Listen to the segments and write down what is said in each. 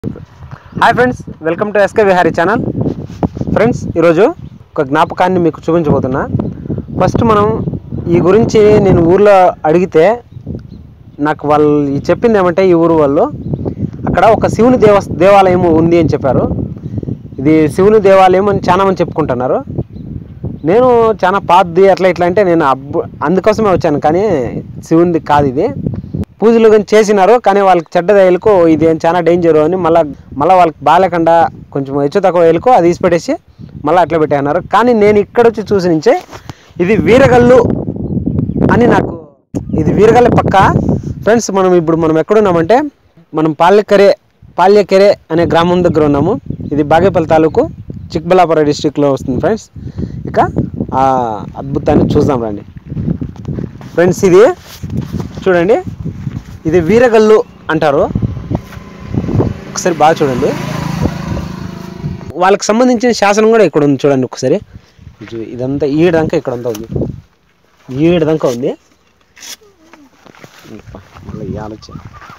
hi friends welcome to SK Vihari channel friends ఈరోజు ఒక జ్ఞాపకాన్ని మీకు చూపించబోతున్నా ఫస్ట్ మనం ఈ గురించి నేను ఊర్లో అడిగితే నాకు వాళ్ళు ఈ చెప్పింది ఏమంటే ఈ ఊరు వాళ్ళు అక్కడ ఒక శివుని దేవ దేవాలయం ఉంది అని చెప్పారు ఇది శివుని దేవాలయం అని చాలా మంది చెప్పుకుంటున్నారు నేను చాలా పాతది అట్లా ఇట్లా అంటే నేను అబ్బు అందుకోసమే వచ్చాను కానీ శివునిది కాదు ఇది పూజలు కానీ చేసినారు కానీ వాళ్ళకి చెడ్డ దయలకు ఇది చాలా డేంజర్ అని మళ్ళీ మళ్ళీ వాళ్ళకి బాగాలేకుండా కొంచెం హెచ్చు తక్కువ వేలకు అది తీసి పెట్టేసి మళ్ళీ అట్లా పెట్టేన్నారు కానీ నేను ఇక్కడ వచ్చి చూసి నుంచే ఇది వీరగల్లు అని నాకు ఇది వీరగల్లి పక్క ఫ్రెండ్స్ మనం ఇప్పుడు మనం ఎక్కడున్నామంటే మనం పాల్యకెరే పాల్యకెరే అనే గ్రామం దగ్గర ఉన్నాము ఇది బాగేపల్లి తాలూకు చిక్బల్లాపురం డిస్టిక్లో వస్తుంది ఫ్రెండ్స్ ఇక ఆ అద్భుతాన్ని చూద్దాం రండి ఫ్రెండ్స్ ఇది చూడండి ఇది వీరగల్లు అంటారు ఒకసారి బాగా చూడండి వాళ్ళకి సంబంధించిన శాసనం కూడా ఇక్కడ ఉంది చూడండి ఒకసారి ఇది- ఇదంతా ఈడదంకా ఇక్కడ అంతా ఉంది ఈడదంకా ఉంది ఇంకప్ప, మళ్ళీ ఈ ఆలోచన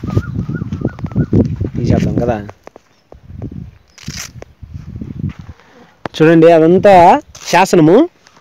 తీసేద్దాం కదా చూడండి అదంతా శాసనము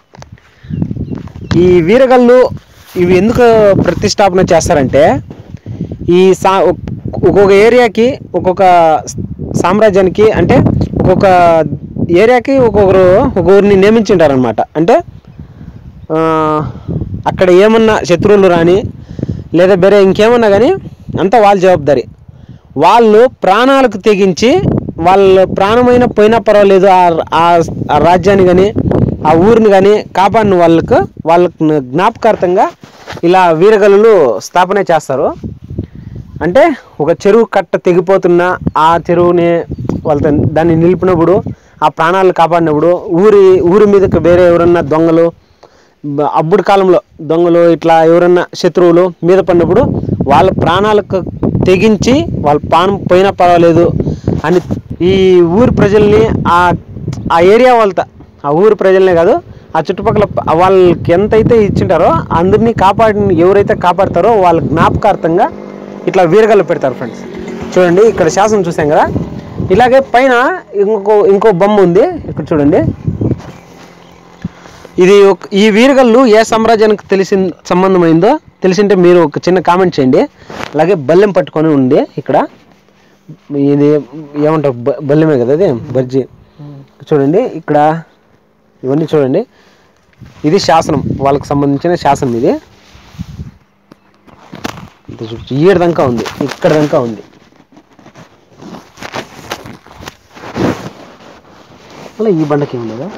ఈ వీరగల్లు ఇవి ఎందుకు ప్రతిష్టాపన చేస్తారంటే ఈ సా ఒక్కొక్క ఏరియాకి ఒక్కొక్క సామ్రాజ్యానికి అంటే ఒక్కొక్క ఏరియాకి ఒక్కొక్కరు ఒక ఊరిని నియమించింటారనమాట అంటే ఆ, అక్కడ ఏమన్నా శత్రువులు రాని లేదా వేరే ఇంకేమన్నా కానీ అంతా వాళ్ళ జవాబుదారి వాళ్ళు ప్రాణాలకు తెగించి వాళ్ళ ప్రాణమైన పోయినా పర్వాలేదు ఆ- ఆ- ఆ రాజ్యాన్ని కానీ ఆ ఊరిని కానీ కాపాడిన వాళ్ళకు వాళ్ళకు జ్ఞాపకార్థంగా ఇలా వీరగల్లులు స్థాపన చేస్తారు అంటే ఒక చెరువు కట్ట తెగిపోతున్న ఆ చెరువుని వాళ్ళ దాన్ని నిలిపినప్పుడు ఆ ప్రాణాలు కాపాడినప్పుడు ఊరి ఊరి మీదకి వేరే ఎవరన్నా దొంగలు బ- అప్పుడు కాలంలో దొంగలు ఇట్లా ఎవరన్నా శత్రువులు మీద పడినప్పుడు వాళ్ళ ప్రాణాలకు తెగించి వాళ్ళ ప్రాణం పోయినా పర్వాలేదు అని ఈ ఊరి ప్రజల్ని ఆ ఆ ఏరియా వాళ్ళతో ఆ ఊరి ప్రజలనే కాదు ఆ చుట్టుపక్కల ప- వాళ్ళకి ఎంతైతే ఇచ్చింటారో అందరినీ కాపాడి ఎవరైతే కాపాడతారో వాళ్ళ జ్ఞాపకార్థంగా ఇట్లా వీరగల్లు పెడతారు ఫ్రెండ్స్ చూడండి ఇక్కడ శాసనం చూసాం కదా ఇలాగే పైన ఇంకో ఇంకో బొమ్మ ఉంది ఇక్కడ చూడండి ఇది ఒక ఈ వీరగల్లు ఏ సామ్రాజ్యానికి తెలిసి సంబంధమైందో తెలిసింటే మీరు ఒక చిన్న కామెంట్ చేయండి అలాగే బల్లెం పట్టుకొని ఉంది ఇక్కడ ఇది ఏమంటారు బ- బల్లెమే కదా అది బజ్జి చూడండి ఇక్కడ ఇవన్నీ చూడండి ఇది శాసనం వాళ్ళకి సంబంధించిన శాసనం ఇది ఇంత చూపించు ఈడ దాకా ఉంది ఇక్కడ దాకా ఉంది అలా ఈ బండకి ఏమి లేదా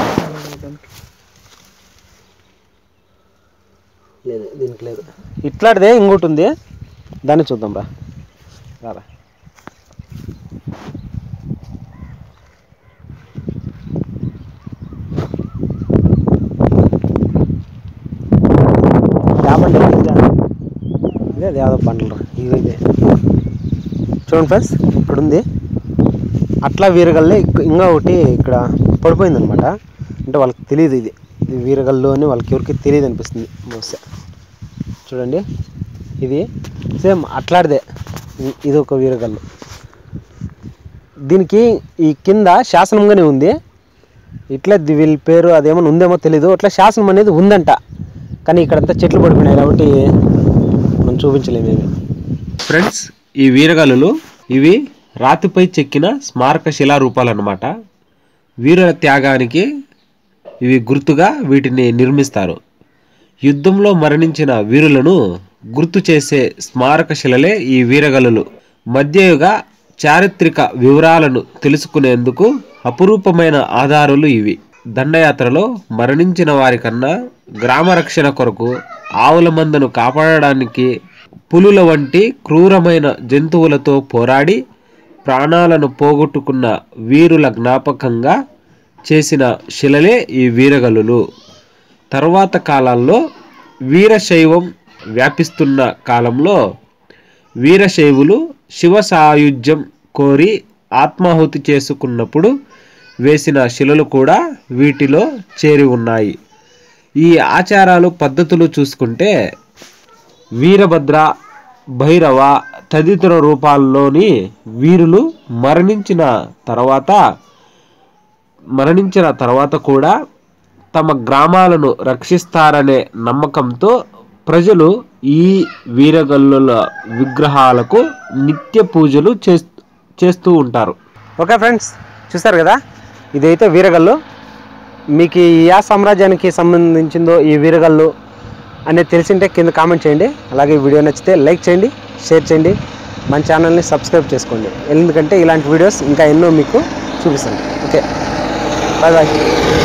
లేదు దీనికి లేదు ఇట్లాంటిదే ఇంకోటి ఉంది దాన్ని చూద్దాం రా రారా యా బండి ఇదే ఇదే అది యాదో బండ్లు రా ఇదే ఇదే చూడండి ఫ్రెండ్స్ ఇక్కడ ఉంది అట్లా వీరగల్లే ఇక్క- ఇంకా ఒకటి ఇక్కడ పడిపోయింది అనమాట అంటే వాళ్ళకి తెలియదు ఇది ఇది వీరగల్లు అని వాళ్ళకి ఎవరికి తెలియదు అనిపిస్తుంది బహుశా చూడండి ఇది సేమ్ అట్లాడిదే ఇ- ఇది ఒక వీరగల్లు దీనికి ఈ కింద శాసనంగానే ఉంది ఇట్లా ది- వీళ్ళ పేరు అదేమో ఉందేమో తెలీదు అట్లా శాసనం అనేది ఉందంట కానీ ఇక్కడంతా చెట్లు పడిపోయినాయి కాబట్టి మనం చూపించలేము ఫ్రెండ్స్ ఈ వీరగల్లులు ఇవి రాతిపై చెక్కిన స్మారక శిలా రూపాలు అన్నమాట వీరుల త్యాగానికి ఇవి గుర్తుగా వీటిని నిర్మిస్తారు యుద్ధంలో మరణించిన వీరులను గుర్తు చేసే స్మారక శిలలే ఈ వీరగల్లులు మధ్యయుగ చారిత్రక వివరాలను తెలుసుకునేందుకు అపురూపమైన ఆధారాలు ఇవి దండయాత్రలో మరణించిన వారి కన్నా గ్రామ రక్షణ కొరకు ఆవుల మందను కాపాడడానికి పులుల వంటి క్రూరమైన జంతువులతో పోరాడి ప్రాణాలను పోగొట్టుకున్న వీరుల జ్ఞాపకంగా చేసిన శిలలే ఈ వీరగల్లులు తరువాత కాలాల్లో వీరశైవం వ్యాపిస్తున్న కాలంలో వీరశైవులు శివ సాయుధ్యం కోరి ఆత్మాహుతి చేసుకున్నప్పుడు వేసిన శిలలు కూడా వీటిలో చేరి ఉన్నాయి ఈ ఆచారాలు పద్ధతులు చూసుకుంటే వీరభద్ర భైరవ తదితర రూపాల్లోని వీరులు మరణించిన తర్వాత మరణించిన తర్వాత కూడా తమ గ్రామాలను రక్షిస్తారనే నమ్మకంతో ప్రజలు ఈ వీరగల్లుల విగ్రహాలకు నిత్య పూజలు చేస్- చేస్తూ ఉంటారు ఓకే ఫ్రెండ్స్ చూస్తారు కదా ఇదైతే వీరగల్లు మీకు ఈ యా సామ్రాజ్యానికి సంబంధించిందో ఈ వీరగల్లు అనేది తెలిసింటే కింద కామెంట్ చేయండి అలాగే ఈ వీడియో నచ్చితే లైక్ చేయండి షేర్ చేయండి మన ఛానల్ని సబ్స్క్రైబ్ చేసుకోండి ఎందుకంటే ఇలాంటి వీడియోస్ ఇంకా ఎన్నో మీకు చూపిస్తాను ఓకే బాయ్ బాయ్